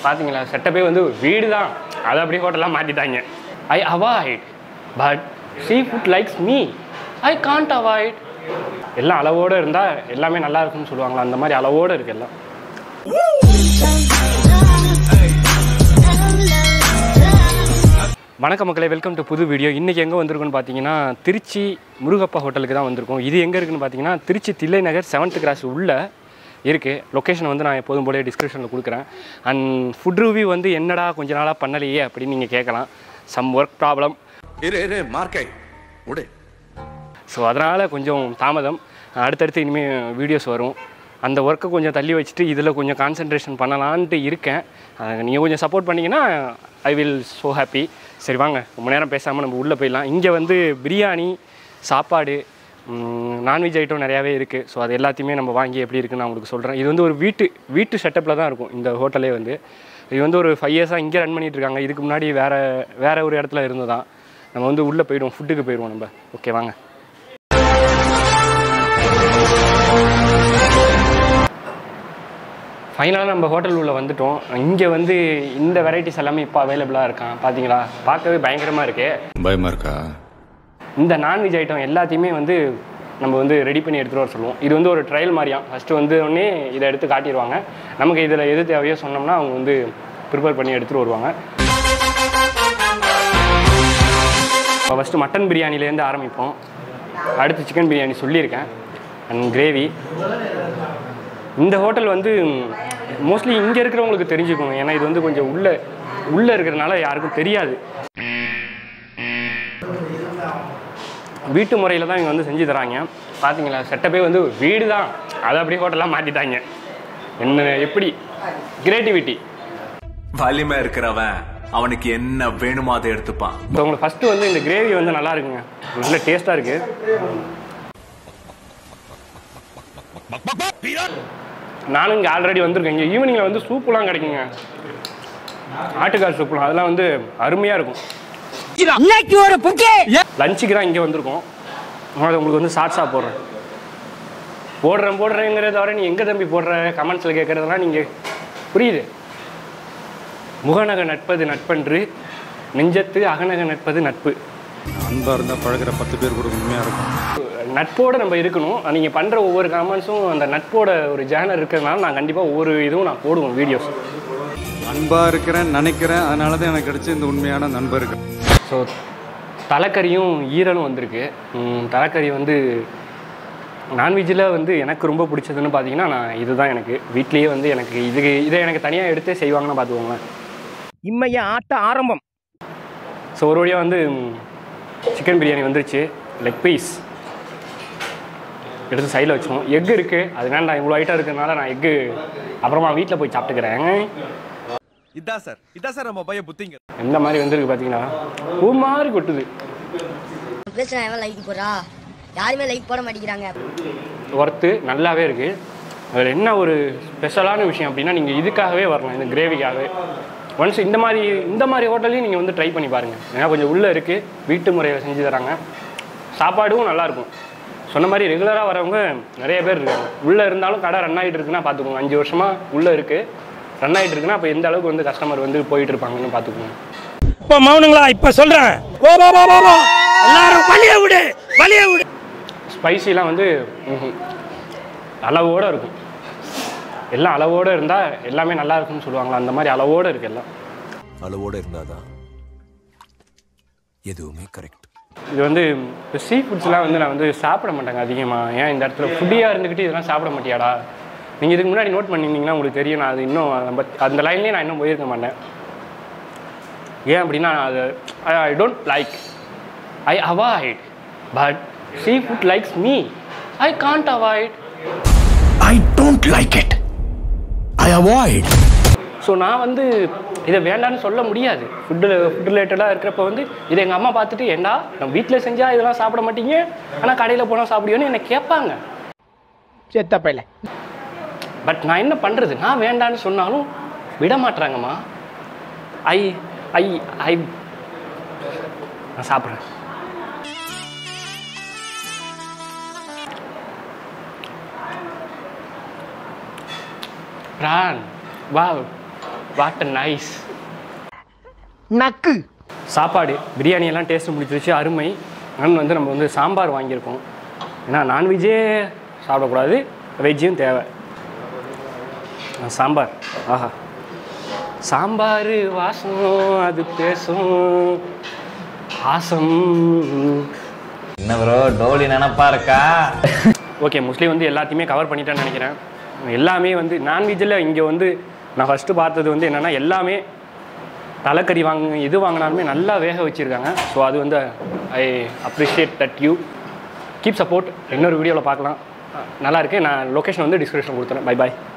பார்த்தீங்களா செட்டப்பே வந்து வீடு தான் அதை அப்படியே ஹோட்டலாக மாற்றிட்டாங்க I avoid but see food likes me I can't avoid எல்லாம் அளவோடு இருந்தால் எல்லாமே நல்லா இருக்கும்னு சொல்லுவாங்களா அந்த மாதிரி அளவோடு இருக்கு எல்லாம் வணக்கம் மக்களே வெல்கம் டு புது வீடியோ இன்றைக்கி எங்கே வந்திருக்குன்னு பார்த்தீங்கன்னா திருச்சி முருகப்பா ஹோட்டலுக்கு தான் வந்திருக்கோம் இது எங்கே இருக்குன்னு பார்த்தீங்கன்னா திருச்சி தில்லை நகர் செவன்த் கிராஸ் உள்ள இருக்குது லொக்கேஷன் வந்து நான் எப்போதும் போல டிஸ்கிரிப்ஷனில் கொடுக்குறேன் அண்ட் ஃபுட் ரிவ்யூ வந்து என்னடா கொஞ்ச நாளாக பண்ணலையே அப்படின்னு நீங்கள் கேட்கலாம் சம் ஒர்க் ப்ராப்ளம் இரு இரு மார்க்கை விடு ஸோ அதனால் கொஞ்சம் தாமதம் அடுத்தடுத்து இனிமேல் வீடியோஸ் வரும் அந்த ஒர்க்கை கொஞ்சம் தள்ளி வச்சுட்டு இதில் கொஞ்சம் கான்சென்ட்ரேஷன் பண்ணலான்ட்டு இருக்கேன் நீங்கள் கொஞ்சம் சப்போர்ட் பண்ணிங்கன்னா ஐ வில் ஸோ ஹாப்பி சரி வாங்க ரொம்ப நேரம் பேசாமல் நம்ம உள்ளே போயிடலாம் இங்கே வந்து பிரியாணி சாப்பாடு நான்வெஜ் ஐட்டம் நிறையாவே இருக்குது ஸோ அது எல்லாத்தையுமே நம்ம வாங்கி எப்படி இருக்குன்னு நான் உங்களுக்கு சொல்கிறேன் இது வந்து ஒரு வீட்டு வீட்டு செட்டப்பில் தான் இருக்கும் இந்த ஹோட்டலே வந்து இது வந்து ஒரு ஃபைவ் இயர்ஸாக இங்கே ரன் பண்ணிட்டு இருக்காங்க இதுக்கு முன்னாடி வேறு வேறு ஒரு இடத்துல இருந்ததான் நம்ம வந்து உள்ளே போயிடுவோம் ஃபுட்டுக்கு போயிடுவோம் நம்ம ஓகே வாங்க ஃபைனலாக நம்ம ஹோட்டல் உள்ள வந்துட்டோம் இங்கே வந்து இந்த வெரைட்டிஸ் எல்லாமே இப்போ அவைலபிளாக இருக்கான் பார்த்தீங்களா பார்க்கவே பயங்கரமாக இருக்கு பயமா இருக்கா இந்த நான்வெஜ் ஐட்டம் எல்லாத்தையுமே வந்து நம்ம வந்து ரெடி பண்ணி எடுத்துகிட்டு வர சொல்லுவோம் இது வந்து ஒரு ட்ரையல் மாதிரியாம் ஃபஸ்ட்டு வந்து உடனே இதை எடுத்து காட்டிடுவாங்க நமக்கு இதில் எது தேவையோ சொன்னோம்னா அவங்க வந்து ப்ரிப்பேர் பண்ணி எடுத்துகிட்டு வருவாங்க இப்போ ஃபஸ்ட்டு மட்டன் பிரியாணிலேருந்து ஆரம்பிப்போம் அடுத்து சிக்கன் பிரியாணி சொல்லியிருக்கேன் அண்ட் கிரேவி இந்த ஹோட்டல் வந்து மோஸ்ட்லி இங்கே இருக்கிறவங்களுக்கு தெரிஞ்சுக்கோங்க ஏன்னா இது வந்து கொஞ்சம் உள்ள உள்ளே இருக்கிறதுனால யாருக்கும் தெரியாது வீட்டு முறையில் தான் இங்கே வந்து செஞ்சு தராங்க பார்த்தீங்களா செட்டப்பே வந்து வீடு தான் அதை அப்படியே ஹோட்டலாக மாற்றிட்டாங்க என்ன எப்படி கிரியேட்டிவிட்டி வலிமை இருக்கிறவன் அவனுக்கு என்ன வேணுமோ அதை எடுத்துப்பான் இப்போ உங்களுக்கு ஃபஸ்ட்டு வந்து இந்த கிரேவி வந்து நல்லா இருக்குங்க நல்ல டேஸ்ட்டாக இருக்குது நானும் இங்கே ஆல்ரெடி வந்திருக்கேன் இங்கே ஈவினிங்கில் வந்து சூப்புலாம் கிடைக்குங்க ஆட்டுக்கால் சூப்புலாம் அதெல்லாம் வந்து அருமையாக இருக்கும் இன்னைக்கு ஒரு புக்கே லஞ்சுக்கு தான் இங்கே வந்திருக்கோம் அதனால் உங்களுக்கு வந்து ஷார்ட்ஸாக போடுறேன் போடுறேன் போடுறேங்கிறத தவிர நீ எங்கே தம்பி போடுற கமெண்ட்ஸில் கேட்குறதெல்லாம் நீங்கள் புரியுது முகநக நட்பது நட்பன்று நெஞ்சத்து அகநக நட்பது நட்பு அன்பா இருந்தா பழகுற பத்து பேர் கூட உண்மையா இருக்கும் நட்போடு நம்ம இருக்கணும் நீங்கள் பண்ணுற ஒவ்வொரு கமெண்ட்ஸும் அந்த நட்போட ஒரு ஜேனர் இருக்கிறதுனால நான் கண்டிப்பாக ஒவ்வொரு இதுவும் நான் போடுவேன் வீடியோஸ் அன்பா இருக்கிறேன் நினைக்கிறேன் அதனால தான் எனக்கு கிடைச்ச இந்த உண்மையான நண்பர்கள் ஸோ தலைக்கறியும் ஈரலும் வந்திருக்கு ம், தலைக்கறி வந்து நான்வெஜ்ஜில் வந்து எனக்கு ரொம்ப பிடிச்சதுன்னு பார்த்தீங்கன்னா நான் இதுதான் எனக்கு வீட்லேயே வந்து எனக்கு இது இதை எனக்கு தனியாக எடுத்தே செய்வாங்கன்னு பார்த்துக்கோங்களேன் இம்மைய ஆட்ட ஆரம்பம் ஸோ ஒரு வழியாக வந்து சிக்கன் பிரியாணி வந்துருச்சு லெக் பீஸ் எடுத்து சைடில் வச்சிருவோம் எக் இருக்குது அது வேண்டாம் இவ்வளோ ஐட்டம் இருக்கிறதுனால நான் எக்கு அப்புறமா வீட்டில் போய் சாப்பிட்டுக்கிறேன் இதான் சார் இதான் சார் நம்ம பையன் புத்திங்க எந்த மாதிரி வந்திருக்கு பார்த்தீங்கன்னா பூ மாதிரி கொட்டுது பேசுறேன் எவன் லைக் போடுறா யாருமே லைக் போட மாட்டேங்கிறாங்க ஒர்த்து நல்லாவே இருக்குது அதில் என்ன ஒரு ஸ்பெஷலான விஷயம் அப்படின்னா நீங்கள் இதுக்காகவே வரலாம் இந்த கிரேவிக்காகவே ஒன்ஸ் இந்த மாதிரி இந்த மாதிரி ஹோட்டல்லையும் நீங்கள் வந்து ட்ரை பண்ணி பாருங்கள் ஏன்னா கொஞ்சம் உள்ளே இருக்குது வீட்டு முறையில் செஞ்சு தராங்க சாப்பாடும் நல்லாயிருக்கும் சொன்ன மாதிரி ரெகுலராக வரவங்க நிறைய பேர் இருக்காங்க உள்ளே இருந்தாலும் கடை ரன் ஆகிட்டு இருக்குன்னா பார்த்துக்கோங்க அஞ்சு வருஷமாக உள்ளே இருக்குது ரன் ஆகிட்டு இருக்குன்னா அப்போ எந்த அளவுக்கு வந்து கஸ்டமர் வந்து போயிட்டு இருப்பாங்கன்னு பார்த்துக்கோங்க இப்ப மௌனுங்களா இப்ப சொல்றேன் ஓ போ போ போ, போ எல்லாரும் வழிய விடு வழிய விடு ஸ்பைசிலாம் வந்து ம்ஹும். அளவோடு இருக்கும் எல்லாம் அளவோடு இருந்தால் எல்லாமே நல்லா இருக்கும்னு சொல்லுவாங்களா அந்த மாதிரி அளவோடு இருக்கு எல்லாம் அளவோட இருந்தாதான் எதுவுமே கரெக்ட் இது வந்து இப்போ சீ ஃபுட்ஸ்லாம் வந்து நான் வந்து சாப்பிட மாட்டேங்க அதிகமாக ஏன் இந்த இடத்துல ஃபுட்டியாக இருந்துக்கிட்டு இதெல்லாம் சாப்பிட மாட்டியாடா நீங்கள் இதுக்கு முன்னாடி நோட் பண்ணியிருந்தீங்கன்னா உங்களுக்கு தெரியும் நான் அது இன்னும் நம்ம அந்த லைன்லேயே நான் இன்னும் போயிருக்க மாட்டேன் ஏன் அப்படின்னா அது I don't like I avoid but see food likes me I can't avoid I don't like it I avoid so நான் வந்து இதை வேண்டான்னு சொல்ல முடியாது ஃபுட்டு ஃபுட் ரிலேட்டடாக இருக்கிறப்ப வந்து இதை எங்கள் அம்மா பார்த்துட்டு ஏண்டா நம்ம வீட்டில் செஞ்சால் இதெல்லாம் சாப்பிட மாட்டீங்க ஆனால் கடையில் போனால் சாப்பிடுவோன்னு என்னை கேட்பாங்க செத்த பையல பட் நான் என்ன பண்ணுறது நான் வேண்டான்னு சொன்னாலும் விட மாட்றாங்கம்மா ஐ ஐ ஐ நான் சாப்பிட்றேன் பிரான் வா வாட் நைஸ் நக்கு சாப்பாடு பிரியாணி எல்லாம் டேஸ்ட் முடிச்சிருச்சு அருமை ஆனால் வந்து நம்ம வந்து சாம்பார் வாங்கியிருக்கோம் ஏன்னா நான்வெஜ்ஜே சாப்பிடக்கூடாது வெஜ்ஜும் தேவை ஆ, சாம்பார் ஆஹா சாம்பார் வாசம் அது பேசும் ஆசம் என்ன ப்ரோ டோலி நினப்பா இருக்கா ஓகே மோஸ்ட்லி வந்து எல்லாத்தையுமே கவர் பண்ணிட்டேன்னு நினைக்கிறேன் எல்லாமே வந்து நான்வெஜ்ஜில் இங்கே வந்து நான் ஃபஸ்ட்டு பார்த்தது வந்து என்னென்னா எல்லாமே தலைக்கறி வாங்க எது வாங்கினாலுமே நல்லா வேக வச்சுருக்காங்க ஸோ அது வந்து I appreciate that you keep support இன்னொரு வீடியோவில் பார்க்கலாம் நல்லா இருக்கு நான் லொக்கேஷன் வந்து டிஸ்கிரிப்ஷன் கொடுத்துறேன் பை பாய்